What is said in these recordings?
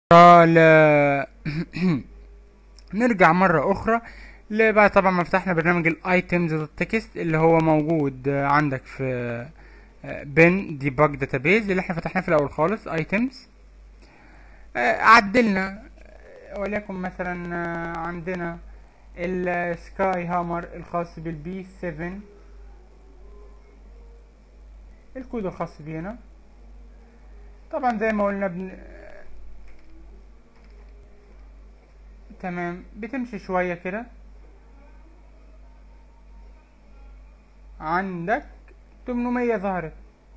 ل... نرجع مرة أخرى ل- بعد طبعا ما فتحنا برنامج الايتمز والتكست اللي هو موجود آه، عندك في بن ديباج داتابيز اللي احنا فتحناه في الأول خالص ايتمز عدلنا آه، وليكن مثلا آه، عندنا السكاي هامر الخاص بالبي 7 الكود الخاص بينا طبعا زي ما قلنا بن... تمام بتمشي شوية كده عندك 800 ظهرت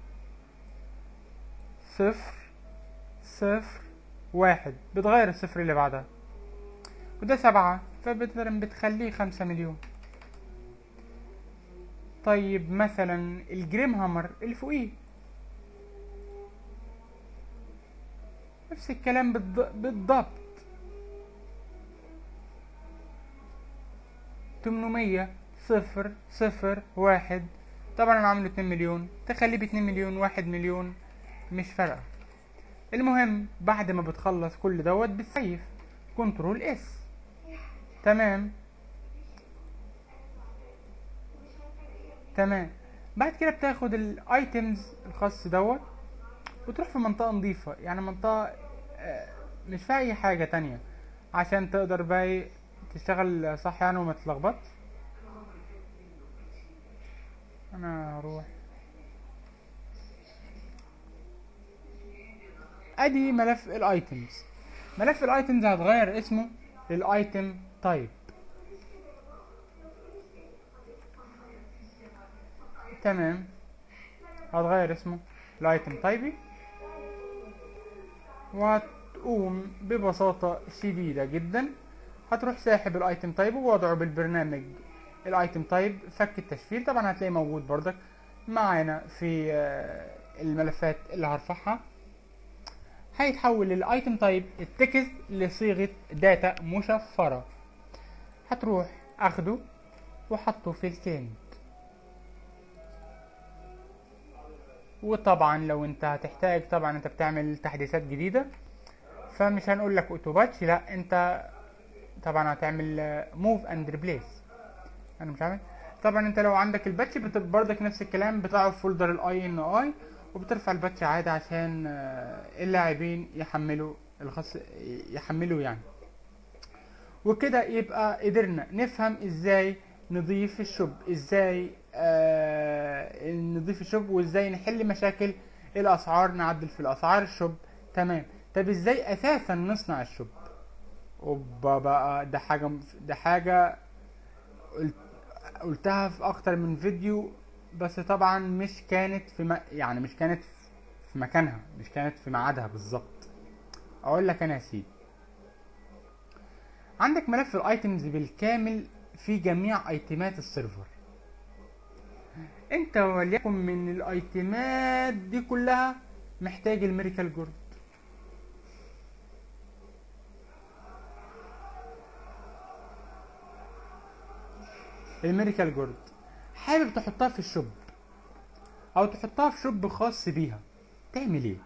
صفر صفر واحد بتغير الصفر اللي بعدها وده سبعة فبتخليه خمسة مليون طيب مثلا الجريم هامر اللي فوقيه نفس الكلام بالض- بالضبط 800 صفر صفر واحد طبعا انا عامله 2 مليون تخليه ب 2 مليون 1 مليون مش فارقه المهم بعد ما بتخلص كل دوت بتسيف كنترول اس تمام تمام بعد كده بتاخد الايتمز الخاص دوت وتروح في منطقة نظيفة يعني منطقة آه، مش فيها أي حاجة تانية عشان تقدر بقى إيه تشتغل صح يعني وما تتلخبطش أنا هروح أدي ملف الايتمز ملف الايتمز هتغير اسمه للايتم تايب تمام هتغير اسمه الايتم تايبي وهتقوم ببساطة شديدة جدا هتروح ساحب الايتم تايب ووضعه بالبرنامج الايتم تايب فك التشفير طبعا هتلاقيه موجود بردك معانا في آه، الملفات اللي هرفعها هيتحول الايتم تايب التكست لصيغة داتا مشفرة هتروح اخده وحطه في الكلمة وطبعا لو انت هتحتاج طبعا انت بتعمل تحديثات جديدة فمش هنقول لك اوتو باتش لا انت طبعا هتعمل موف اند ريبليس انا مش عامل طبعا انت لو عندك الباتش بتبقى برضك نفس الكلام بتاعه في فولدر الاي ان اي وبترفع الباتش عادي عشان آه، اللاعبين يحملوا الخاص يحملوا يعني وكده يبقى قدرنا نفهم ازاي نضيف الشوب ازاي آه نضيف الشوب وازاي نحل مشاكل الاسعار نعدل في الاسعار الشوب تمام طب ازاي اساسا نصنع الشوب اوبا بقى ده حاجه ده حاجه قلت قلتها في اكتر من فيديو بس طبعا مش كانت في م... يعني مش كانت في مكانها مش كانت في ميعادها بالظبط اقول لك انا يا سيدي عندك ملف الايتمز بالكامل في جميع ايتمات السيرفر انت وليكن من الايتمات دي كلها محتاج الميريكال جورد الميريكال جورد حابب تحطها في الشوب او تحطها في شوب خاص بيها تعمل ايه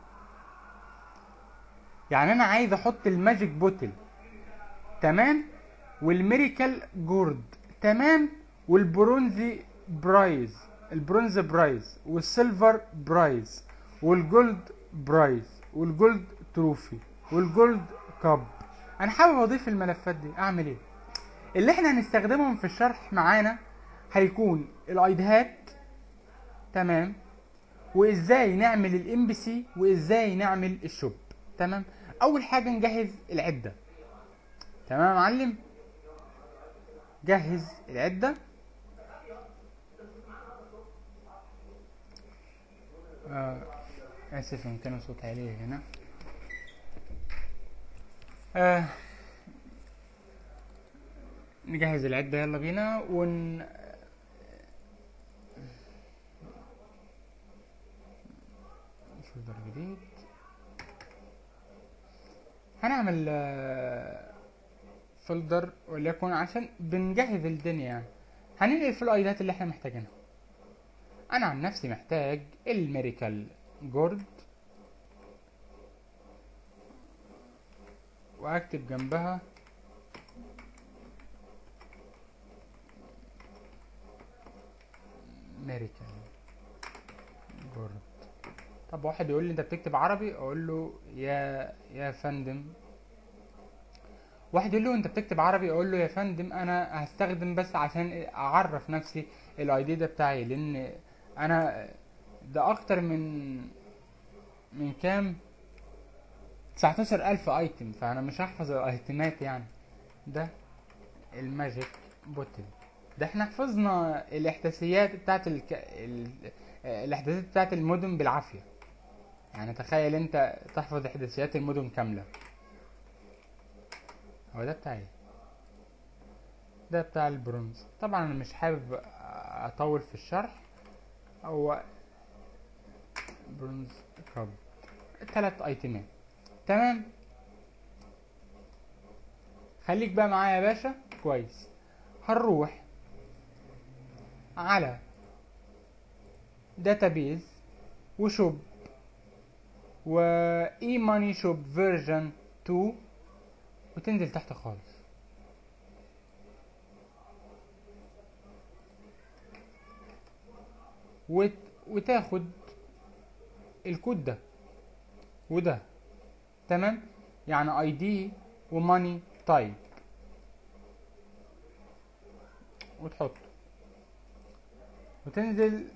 يعني انا عايز احط الماجيك بوتل تمام والميريكال جورد تمام والبرونزي برايز البرونز برايز والسيلفر برايز والجولد برايز والجولد تروفي والجولد كاب انا حابب اضيف الملفات دي اعمل ايه اللي احنا هنستخدمهم في الشرح معانا هيكون الايدهات تمام وازاي نعمل الام بي سي وازاي نعمل الشوب تمام اول حاجه نجهز العده تمام يا معلم جهز العده آه اسف ان كان صوت عالي هنا آه نجهز العدة يلا بينا ون فولدر جديد هنعمل آه، فولدر وليكن عشان بنجهز الدنيا يعني هننقل في الايدات اللي احنا محتاجينها انا عن نفسي محتاج الميريكال جورد واكتب جنبها امريكان جورد طب واحد يقول لي انت بتكتب عربي اقول له يا يا فندم واحد يقول له انت بتكتب عربي اقول له يا فندم انا هستخدم بس عشان اعرف نفسي الاي دي ده بتاعي لان انا ده اكتر من من كام 19000 ايتم فانا مش هحفظ الايتمات يعني ده الماجيك بوتل ده احنا حفظنا الاحداثيات بتاعت الك... ال... الاحداثيات بتاعت المدن بالعافيه يعني تخيل انت تحفظ احداثيات المدن كامله هو ده بتاعي ده بتاع البرونز طبعا انا مش حابب اطول في الشرح هو برونز كاب تلات ايتمات تمام خليك بقى معايا يا باشا كويس هنروح على داتابيز وشوب و اي ماني شوب فيرجن 2 وتنزل تحت خالص وت... وتاخد الكود ده وده تمام يعني اي دي وماني تايب وتحطه وتنزل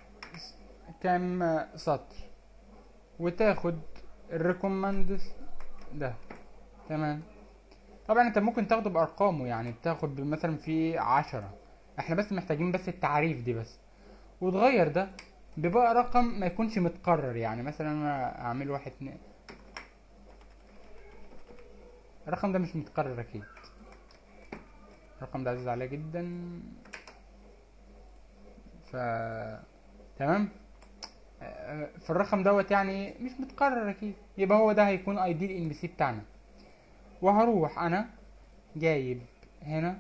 كام سطر وتاخد الريكومندز ده تمام طبعا انت ممكن تاخده بارقامه يعني بتاخد مثلا في عشرة احنا بس محتاجين بس التعريف دي بس وتغير ده ببقى رقم ما يكونش متكرر يعني مثلا انا اعمل واحد اتنين الرقم ده مش متكرر اكيد الرقم ده عزيز عليا جدا ف تمام في الرقم دوت يعني مش متكرر اكيد يبقى هو ده هيكون اي دي الان بي سي بتاعنا وهروح انا جايب هنا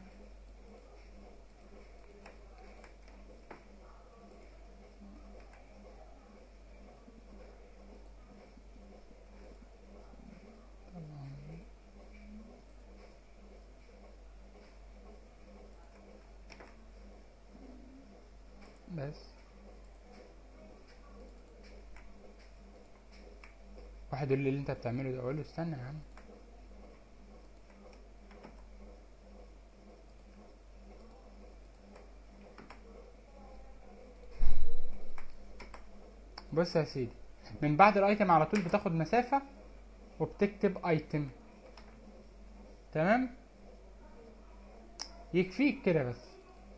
بس واحد يقول لي اللي انت بتعمله ده اقول له استنى يا عم بص يا سيدي من بعد الايتم على طول بتاخد مسافة وبتكتب ايتم تمام يكفيك كده بس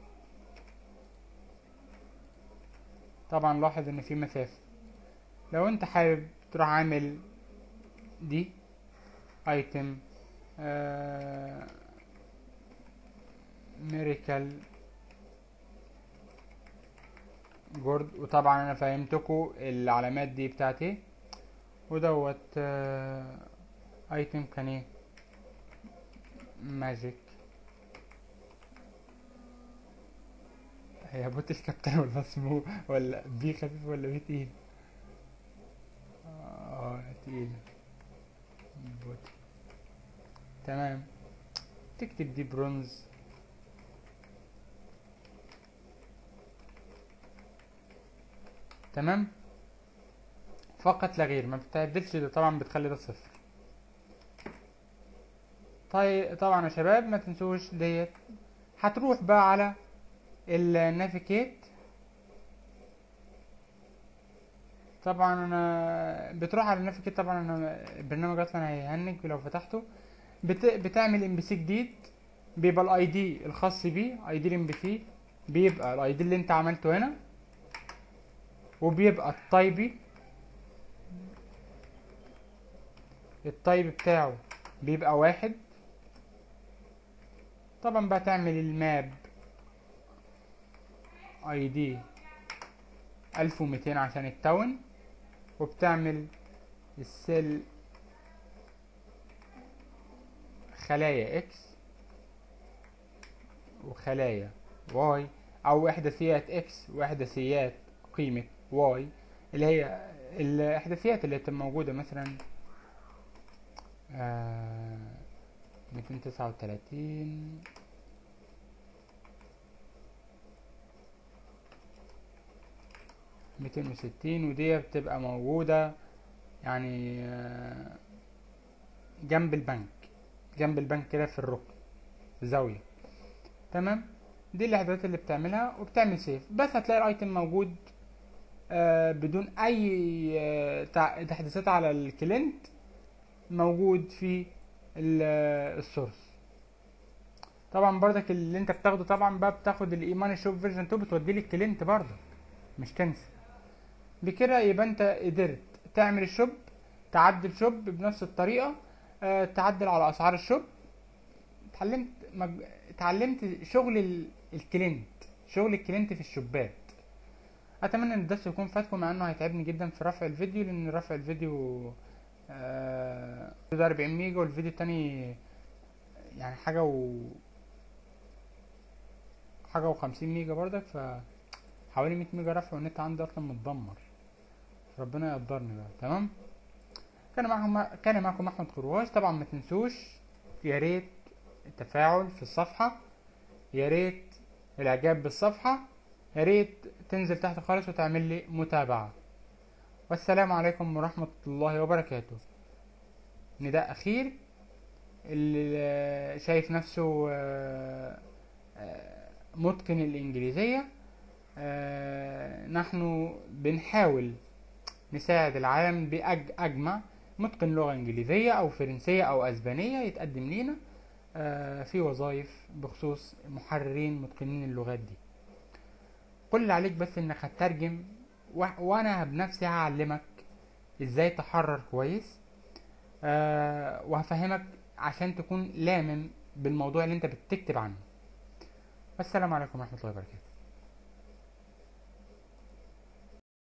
طبعا لاحظ ان في مسافة لو انت حابب تروح عامل دي ايتم ميريكال جورد وطبعا انا فهمتكم العلامات دي بتاعتي ودوت ايتم كان ايه ماجيك هي بوت الكابتن ولا اسمه ولا بي خفيف ولا بي تقيل اه تقيل بوت تمام تكتب دي برونز تمام فقط لا غير ما بتعدلش ده طبعا بتخلي ده صفر طيب طبعا يا شباب ما تنسوش ديت هتروح بقى على النافيكيت طبعا انا بتروح على النافيكيت طبعا انا البرنامج اصلا هيهنج لو فتحته بت... بتعمل ام بي سي جديد بيبقى الاي دي الخاص بيه اي دي الام بي سي بيبقى الاي دي اللي انت عملته هنا وبيبقى التايبي التايب بتاعه بيبقى واحد طبعا بقى تعمل الماب اي دي الف ومتين عشان التاون وبتعمل السيل خلايا اكس وخلايا واي او احداثيات اكس واحداثيات قيمة واي اللي هي الاحداثيات اللي تبقى موجودة مثلا آه ميتين تسعة وتلاتين ميتين وستين ودي بتبقى موجودة يعني آه، جنب البنك جنب البنك كده في الركن في زاوية تمام دي الاعدادات اللي بتعملها وبتعمل سيف بس هتلاقي الايتم موجود آه، بدون اي آه، تع- تحديثات على الكلينت موجود في ال- آه، السورس طبعا برضك اللي انت بتاخده طبعا بقى بتاخد الايمان شوب فيرجن 2 بتودي لي الكلينت برضه مش تنسى بكده يبقى انت قدرت تعمل الشوب تعدل شوب بنفس الطريقه آه، تعدل على اسعار الشوب اتعلمت مج... اتعلمت شغل ال... الكلينت شغل الكلينت في الشوبات اتمنى ان الدرس يكون فاتكم مع انه هيتعبني جدا في رفع الفيديو لان رفع الفيديو آه... ده 40 ميجا والفيديو التاني يعني حاجه و حاجه وخمسين ميجا برضك ف حوالي 100 ميجا رفع والنت عندي اصلا متدمر ربنا يقدرني بقى تمام كان معكم كان معكم احمد قرواش طبعا ما تنسوش يا ريت التفاعل في الصفحه يا ريت الاعجاب بالصفحه يا ريت تنزل تحت خالص وتعمل لي متابعه والسلام عليكم ورحمه الله وبركاته نداء اخير اللي شايف نفسه آه، آه، متقن الانجليزيه آه، نحن بنحاول نساعد العالم بأجمع متقن لغة إنجليزية أو فرنسية أو أسبانية يتقدم لينا آه، في وظائف بخصوص محررين متقنين اللغات دي كل اللي عليك بس إنك هتترجم و- وأنا بنفسي هعلمك إزاي تحرر كويس آه، وهفهمك عشان تكون لامم بالموضوع اللي أنت بتكتب عنه والسلام عليكم ورحمة الله وبركاته